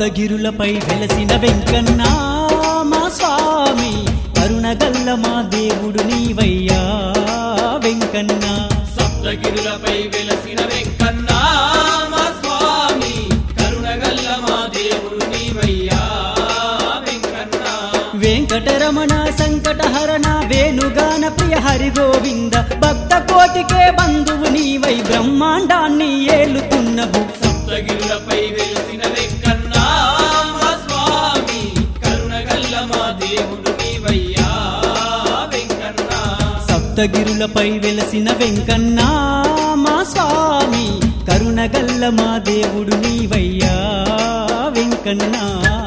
సప్తగిరులపై వెలసిన వెంకన్న మా స్వామి కరుణగల్ల మా దేవుడు నీవయ్యా వెంకన్న సప్తగిరులపై వెలసిన వెంకన్న మా స్వామి కరుణగల్ల మా దేవుడు నీవయ్యా వెంకన్న వెంకటరమణ సంకటహరణ వేణుగాన ప్రియ హరి గోవింద భక్త కోటికే బంధువు నీవై బ్రహ్మాండాన్ని ఏలుతున్నవు సప్తగిరులపై వెలసిన వెంకన్న మా స్వామి కరుణగల్ల మా దేవుడు నీవయ్యా వెంకన్న సప్తగిరులపై వెలసిన వెంకన్న మా స్వామి కరుణగల్ల మా దేవుడు నీవయ్యా వెంకన్న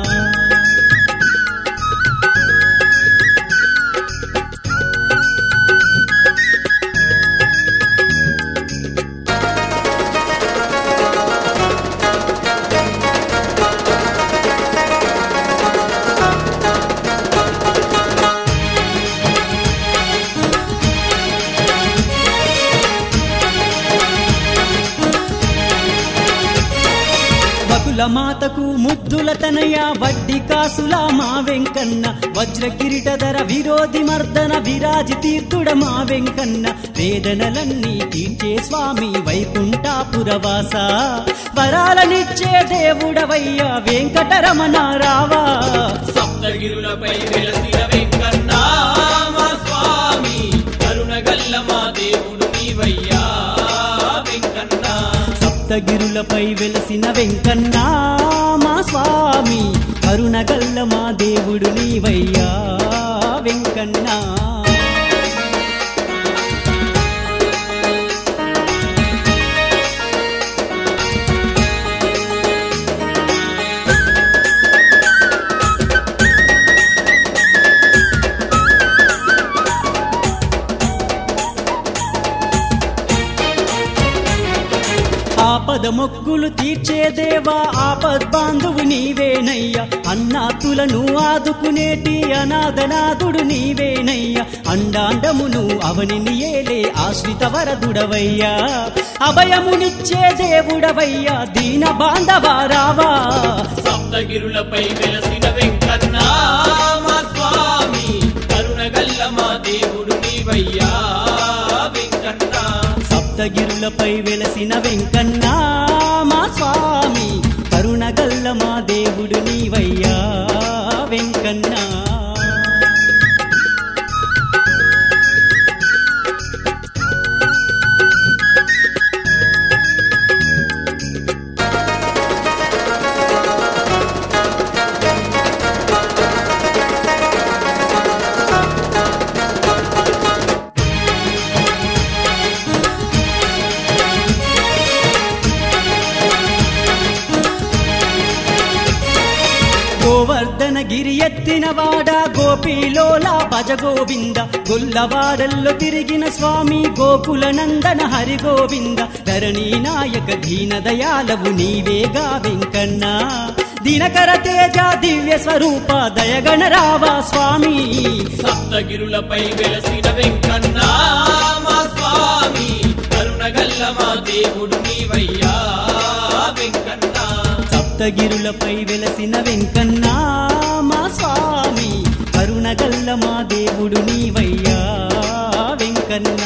బకుల మాతకు ముద్దుల తనయ వడ్డీ కాసుల మా వెంకన్న వజ్ర కిరీటధర విరోధి మర్దన విరాజి తీర్థుడ మా వెంకన్న వేదనలన్నీ తీర్చే స్వామి వైకుంఠాపురవాస వరాలనిచ్చే దేవుడవయ్యా వెంకటరమణ రావా సప్తగిరులపై వెలసిన వెంకన్న మా స్వామి కరుణగల్ల మా దేవుడు నీవయ్యా వెంకన్న సప్తగిరులపై వెలసిన వెంకన్న మా స్వామి కరుణగల్ల మా దేవుడు నీవయ్యా వెంకన్న ఆపద మొక్కులు తీర్చే దేవా ఆపద్ బాంధువు నీవేనయ్యా అన్నాతులను ఆదుకునేటి అనాథనాథుడు నీవేనయ్యా అండాండమును అవనిని ఏలే ఆశ్రిత వరదుడవయ్యా అభయమునిచ్చే దేవుడవయ్యా దీన బాంధవారావా సప్తగిరులపై వెలసిన వెంకన్న మా స్వామి కరుణగల్ల మా దేవుడు నీవయ్యా వెంకన్న సప్తగిరులపై వెలసిన వెంకన్న మా స్వామి కరుణగల్ల మా దేవుడు నీవయ్యా వెంకన్న గోవర్ధన గిరి ఎత్తిన వాడ గోపీలోలా భజ గోవింద గొల్లవాడల్లో తిరిగిన స్వామి గోకుల నందన హరి గోవింద ధరణీ నాయక దీన దయాలవు నీవేగా వెంకన్న దినకర తేజ దివ్య స్వరూప దయగణ రావా స్వామి సప్తగిరులపై వెలసిన వెంకన్న మా స్వామి కరుణగల్ల మా దేవుడు నీవయ్యా వెంకన్న సప్తగిరులపై వెలసిన వెంకన్న మా స్వామి కరుణగల్ల మా దేవుడు నీవయ్యా వెంకన్న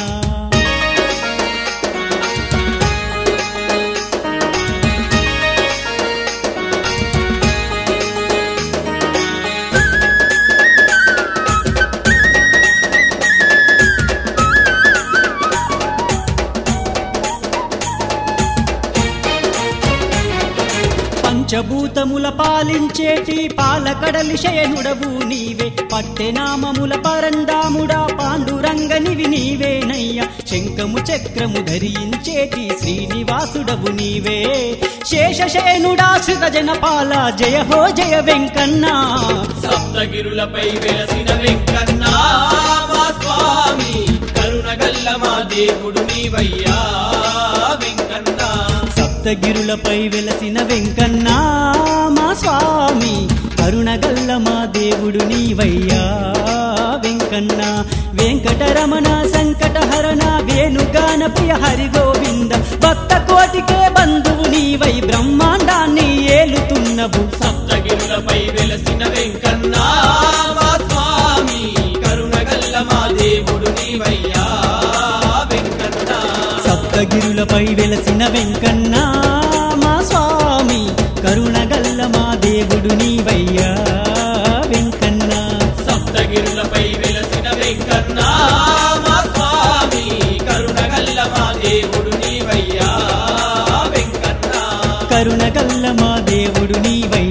పంచభూతముల పాలించేటి పాలకడలి శయనుడవు నీవే పట్టెనామముల పరందాముడా పాండురంగనివి నీవేనయ్యా శంఖము చక్రము ధరించేటి శ్రీనివాసుడవు నీవే శేషశేనుడా సుగజన పాల జయ హో జయ వెంకన్న సప్తగిరులపై వెలసిన వెంకన్న మా స్వామి కరుణగల్ల మా దేవుడు నీవయ్యా వెంకన్న సప్తగిరులపై వెలసిన వెంకన్న మా స్వామి కరుణగల్ల మా దేవుడు నీవయ్యా వెంకన్న వెంకటరమణ సంకటహరణ వేణుగాన ప్రియ హరి గోవింద భక్త కోటికే బంధువు నీవై బ్రహ్మాండాన్ని ఏలుతున్నవు సప్త సప్తగిరులపై వెలసిన వెంకన్న మా స్వామి కరుణగల్ల మా దేవుడు నీవయ్యా వెంకన్న సప్తగిరులపై వెలసిన వెంకన్న మా స్వామి కరుణగల్ల మా దేవుడు నీవయ్యా వెంకన్న కరుణగల్ల మా దేవుడు నీవయ్యా